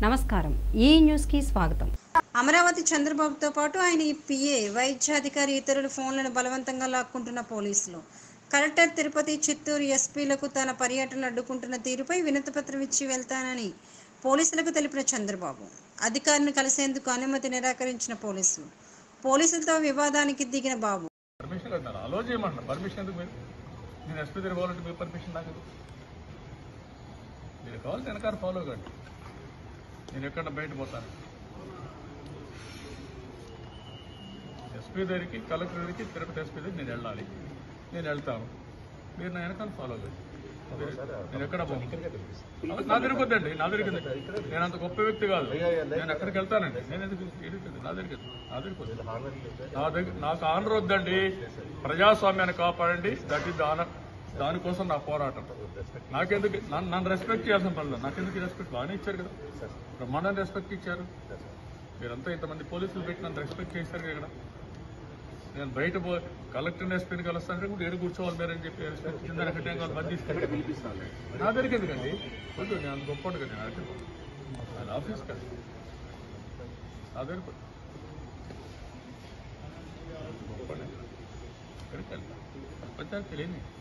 నమస్కారం ఈ న్యూస్కి స్వాగతం అమరావతి చంద్రబాబుతో పాటు ఆయన ఈ పిఏ వైద్యాధికారి ఇతరుల ఫోన్లను బలవంతంగా లాక్కుంటున్న పోలీసులు కలెక్టర్ తిరుపతి చిత్తూరు ఎస్పీలకు తన పర్యటన అడ్డుకుంటున్న తీరుపై వినతిపత్రం ఇచ్చి వెళ్తానని పోలీసులకు తెలిపిన చంద్రబాబు అధికారిని కలిసేందుకు అనుమతి నిరాకరించిన పోలీసులు పోలీసులతో వివాదానికి దిగిన బాబు పర్మిషన్ అన్నారు అలో చేయమంటున్నారు పర్మిషన్ ఎందుకు మీరు నేను ఎస్పీ దగ్గర పోవాలంటే మీ పర్మిషన్ నాకు ఎందుకు? మీరు కావాలి వెనకాల ఫాలో కండి నేను ఎక్కడ బయట పోతాను ఎస్పీ దగ్గరికి కలెక్టర్ దగ్గరికి తిరుపతి ఎస్పీ దగ్గరికి నేను వెళ్ళాలి నేను వెళ్తాను మీరు నా వెనకాల ఫాలో కండి మీరు- నేను ఎక్కడ పోను అవి నా దగ్గరికి వద్దండి నా దగ్గరికి వద్దు. నేను అంత గొప్ప వ్యక్తి కాదు నేను ఎక్కడికి వెళ్తానండి నేను ఎందుకు ఇరుక్కుంది? నా దగ్గరికి వద్దు. నా దగ్గరికి వద్దు. నా దగ్గర నాకు ఆనర్ వద్దండి ప్రజాస్వామ్యాన్ని కాపాడండి దట్ ఈస్ ఆనర్ దానికోసం నా పోరాటం నాకెందుకు నన్ను నన్ను రెస్పెక్ట్ చేయాల్సిన పనులు నాకెందుకు రెస్పెక్ట్ బాగానే ఇచ్చారు కదా బ్రహ్మాండం రెస్పెక్ట్ ఇచ్చారు మీరంతా ఇంతమంది పోలీసులు పెట్టి నన్ను రెస్పెక్ట్ చేశారు కదా నేను బయట పో కలెక్టర్ ఎస్పీని కలుస్తానంటే కూడా ఏడు కూర్చోవాలి మీరు అని చెప్పి రెస్పెక్ట్ ఇచ్చింది దానికి టైం కావాలి మంది తీసుకెళ్ళి నా దగ్గరికి ఎందుకండి వద్దు నేను అంత గొప్ప కదా నేను అక్కడికి ఆయన ఆఫీస్ కదా నా దగ్గరికి వద్దు. గొప్ప ఎక్కడికి వెళ్తా ప్రపంచానికి తెలియని